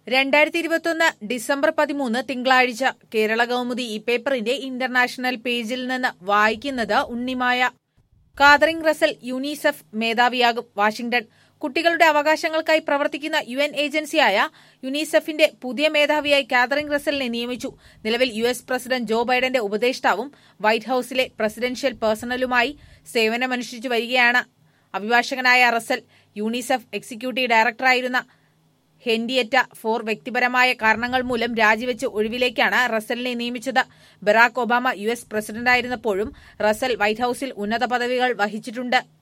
രണ്ടായിരത്തി ഇരുപത്തൊന്ന് ഡിസംബർ പതിമൂന്ന് തിങ്കളാഴ്ച കേരള കൗമുദി ഈ പേപ്പറിന്റെ ഇന്റർനാഷണൽ പേജിൽ നിന്ന് വായിക്കുന്നത് ഉണ്ണിമായ കാതറിംഗ് റസൽ യുനിസെഫ് മേധാവിയാകും വാഷിംഗ്ടൺ കുട്ടികളുടെ അവകാശങ്ങൾക്കായി പ്രവർത്തിക്കുന്ന യു എൻ ഏജൻസിയായ യുനിസെഫിന്റെ പുതിയ മേധാവിയായി കാതറിംഗ് റസലിനെ നിയമിച്ചു നിലവിൽ യു എസ് പ്രസിഡന്റ് ജോ ബൈഡന്റെ ഉപദേഷ്ടാവും വൈറ്റ് ഹൌസിലെ പ്രസിഡൻഷ്യൽ പേഴ്സണലുമായി സേവനമനുഷ്ഠിച്ചു വരികയാണ് അഭിഭാഷകനായ റസൽ യൂണിസെഫ് എക്സിക്യൂട്ടീവ് ഡയറക്ടറായിരുന്ന ഹെൻഡിയറ്റ ഫോർ വ്യക്തിപരമായ കാരണങ്ങൾ മൂലം രാജിവെച്ച് ഒഴിവിലേക്കാണ് റസലിനെ നിയമിച്ചത് ബറാക് ഒബാമ യു എസ് പ്രസിഡന്റായിരുന്നപ്പോഴും റസൽ വൈറ്റ് ഹൌസിൽ ഉന്നത പദവികൾ വഹിച്ചിട്ടുണ്ട്